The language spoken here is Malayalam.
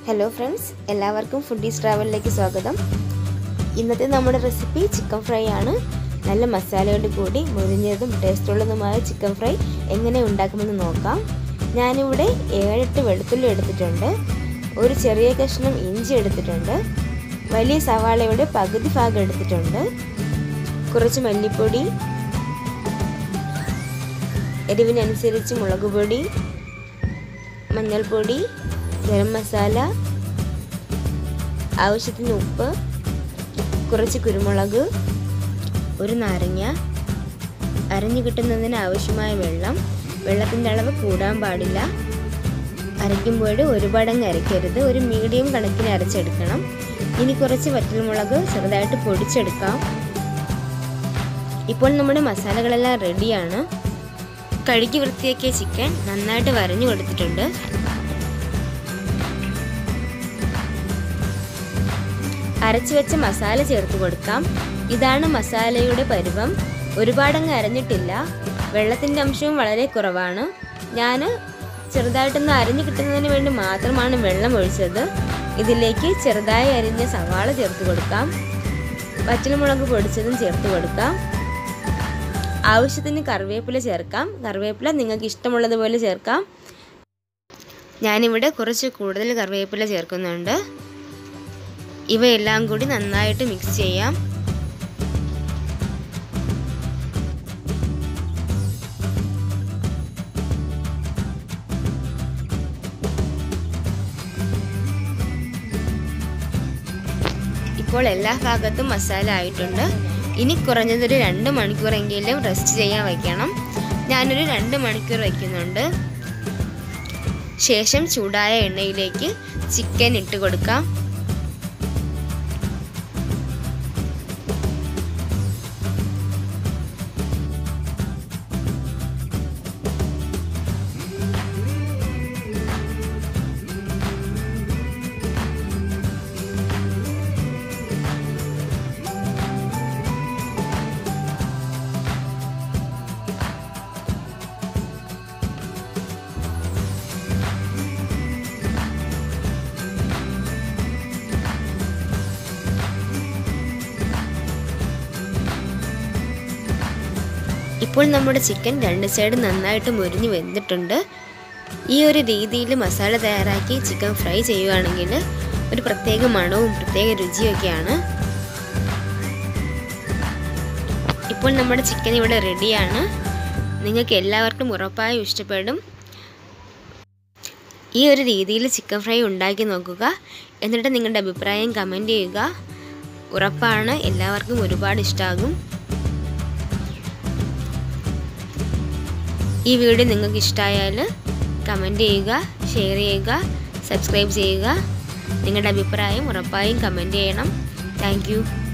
ഹലോ ഫ്രണ്ട്സ് എല്ലാവർക്കും ഫുഡീസ് ട്രാവലിലേക്ക് സ്വാഗതം ഇന്നത്തെ നമ്മുടെ റെസിപ്പി ചിക്കൻ ഫ്രൈ ആണ് നല്ല മസാലയോട് കൂടി മുരിഞ്ഞതും ടേസ്റ്റുള്ളതുമായ ചിക്കൻ ഫ്രൈ എങ്ങനെ ഉണ്ടാക്കുമെന്ന് നോക്കാം ഞാനിവിടെ ഏഴെട്ട് വെളുത്തുള്ളി എടുത്തിട്ടുണ്ട് ഒരു ചെറിയ കഷ്ണം ഇഞ്ചി എടുത്തിട്ടുണ്ട് വലിയ സവാളയുടെ പകുതി ഭാഗം എടുത്തിട്ടുണ്ട് കുറച്ച് മല്ലിപ്പൊടി എരിവിനനുസരിച്ച് മുളക് പൊടി മഞ്ഞൾപ്പൊടി ഗരം മസാല ആവശ്യത്തിന് ഉപ്പ് കുറച്ച് കുരുമുളക് ഒരു നാരങ്ങ അരഞ്ഞു കിട്ടുന്നതിന് ആവശ്യമായ വെള്ളം വെള്ളത്തിൻ്റെ അളവ് കൂടാൻ പാടില്ല അരയ്ക്കുമ്പോൾ ഒരുപാടങ്ങ് അരയ്ക്കരുത് ഒരു മീഡിയം കണക്കിന് അരച്ചെടുക്കണം ഇനി കുറച്ച് വറ്റൽമുളക് ചെറുതായിട്ട് പൊടിച്ചെടുക്കാം ഇപ്പോൾ നമ്മുടെ മസാലകളെല്ലാം റെഡിയാണ് കഴുകി വൃത്തിയാക്കിയ ചിക്കൻ നന്നായിട്ട് വരഞ്ഞു കൊടുത്തിട്ടുണ്ട് അരച്ചു വെച്ച മസാല ചേർത്ത് കൊടുക്കാം ഇതാണ് മസാലയുടെ പരുവം ഒരുപാടങ്ങ് അരഞ്ഞിട്ടില്ല വെള്ളത്തിൻ്റെ അംശവും വളരെ കുറവാണ് ഞാൻ ചെറുതായിട്ടൊന്ന് അരിഞ്ഞു കിട്ടുന്നതിന് വേണ്ടി മാത്രമാണ് വെള്ളം ഒഴിച്ചത് ഇതിലേക്ക് ചെറുതായി അരിഞ്ഞ സവാള ചേർത്ത് കൊടുക്കാം പച്ചമുളക് പൊടിച്ചതും ചേർത്ത് കൊടുക്കാം ആവശ്യത്തിന് കറിവേപ്പില ചേർക്കാം കറിവേപ്പില നിങ്ങൾക്ക് ഇഷ്ടമുള്ളതുപോലെ ചേർക്കാം ഞാനിവിടെ കുറച്ച് കൂടുതൽ കറിവേപ്പില ചേർക്കുന്നുണ്ട് ഇവയെല്ലാം കൂടി നന്നായിട്ട് മിക്സ് ചെയ്യാം ഇപ്പോൾ എല്ലാ ഭാഗത്തും മസാല ആയിട്ടുണ്ട് ഇനി കുറഞ്ഞതൊരു രണ്ട് മണിക്കൂറെങ്കിലും റെസ്റ്റ് ചെയ്യാൻ വയ്ക്കണം ഞാനൊരു രണ്ട് മണിക്കൂർ വയ്ക്കുന്നുണ്ട് ശേഷം ചൂടായ എണ്ണയിലേക്ക് ചിക്കൻ ഇട്ട് കൊടുക്കാം ഇപ്പോൾ നമ്മുടെ ചിക്കൻ രണ്ട് സൈഡ് നന്നായിട്ട് മുരിഞ്ഞ് വെന്തിട്ടുണ്ട് ഈ ഒരു രീതിയിൽ മസാല തയ്യാറാക്കി ചിക്കൻ ഫ്രൈ ചെയ്യുകയാണെങ്കിൽ ഒരു പ്രത്യേക മണവും പ്രത്യേക രുചിയൊക്കെയാണ് ഇപ്പോൾ നമ്മുടെ ചിക്കൻ ഇവിടെ റെഡിയാണ് നിങ്ങൾക്ക് എല്ലാവർക്കും ഉറപ്പായും ഇഷ്ടപ്പെടും ഈ ഒരു രീതിയിൽ ചിക്കൻ ഫ്രൈ ഉണ്ടാക്കി നോക്കുക എന്നിട്ട് നിങ്ങളുടെ അഭിപ്രായം കമൻറ്റ് ചെയ്യുക ഉറപ്പാണ് എല്ലാവർക്കും ഒരുപാട് ഇഷ്ടമാകും ഈ വീഡിയോ നിങ്ങൾക്ക് ഇഷ്ടമായാൽ കമൻറ്റ് ചെയ്യുക ഷെയർ ചെയ്യുക സബ്സ്ക്രൈബ് ചെയ്യുക നിങ്ങളുടെ അഭിപ്രായം ഉറപ്പായും കമൻറ്റ് ചെയ്യണം താങ്ക്